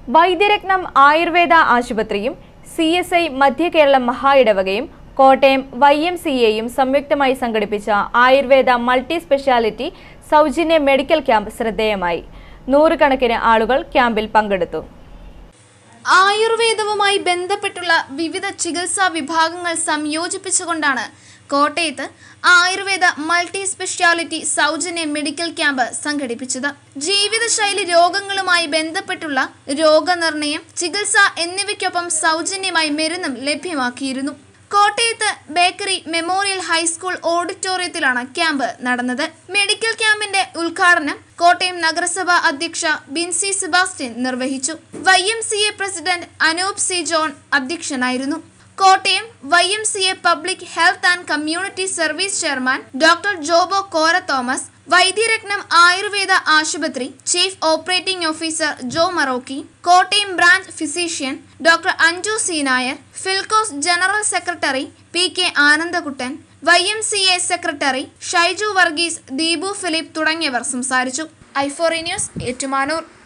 വൈദ്യരത്നം ആയുർവേദ ആശുപത്രിയും C S I മധ്യ കേരളം മഹാ ഇടവകയും കോട്ടയം വൈ എം സി എയും സംയുക്തമായി സംഘടിപ്പിച്ച ആയുർവേദ മൾട്ടി സ്പെഷ്യാലിറ്റി സൗജന്യ മെഡിക്കൽ ക്യാമ്പ് ശ്രദ്ധേയമായി നൂറുകണക്കിന് ആളുകൾ ക്യാമ്പിൽ പങ്കെടുത്തു ആയുർവേദവുമായി ബന്ധപ്പെട്ടുള്ള വിവിധ ചികിത്സാ വിഭാഗങ്ങൾ സംയോജിപ്പിച്ചുകൊണ്ടാണ് കോട്ടയത്ത് ആയുർവേദ മൾട്ടി സ്പെഷ്യാലിറ്റി സൗജന്യ മെഡിക്കൽ ക്യാമ്പ് സംഘടിപ്പിച്ചത് ജീവിതശൈലി രോഗങ്ങളുമായി ബന്ധപ്പെട്ടുള്ള രോഗനിർണയം ചികിത്സ എന്നിവയ്ക്കൊപ്പം സൗജന്യമായി മരുന്നും ലഭ്യമാക്കിയിരുന്നു കോട്ടയത്ത് ബേക്കറി മെമ്മോറിയൽ ഹൈസ്കൂൾ ഓഡിറ്റോറിയത്തിലാണ് ക്യാമ്പ് നടന്നത് മെഡിക്കൽ ക്യാമ്പിന്റെ ഉദ്ഘാടനം കോട്ടയം നഗരസഭ അധ്യക്ഷ ബിൻസി സെബാസ്റ്റ്യൻ നിർവഹിച്ചു Y M C A president Anoop C John അധ്യക്ഷനായിരുന്നു Kottayam Y M C A public health and community service chairman doctor Jobo Kora Thomas Vaidyaratnam ayurveda ആശുപത്രി chief operating officer Jo Marokki Kottayam branch physician doctor Anju C Nair Filcos general secretary P K Anandakuttan Y M C A secretary Shaiju Varghese Deepu Philip തുടങ്ങിയവർ സംസാരിച്ചു ഐഫോറി news Ettumanoor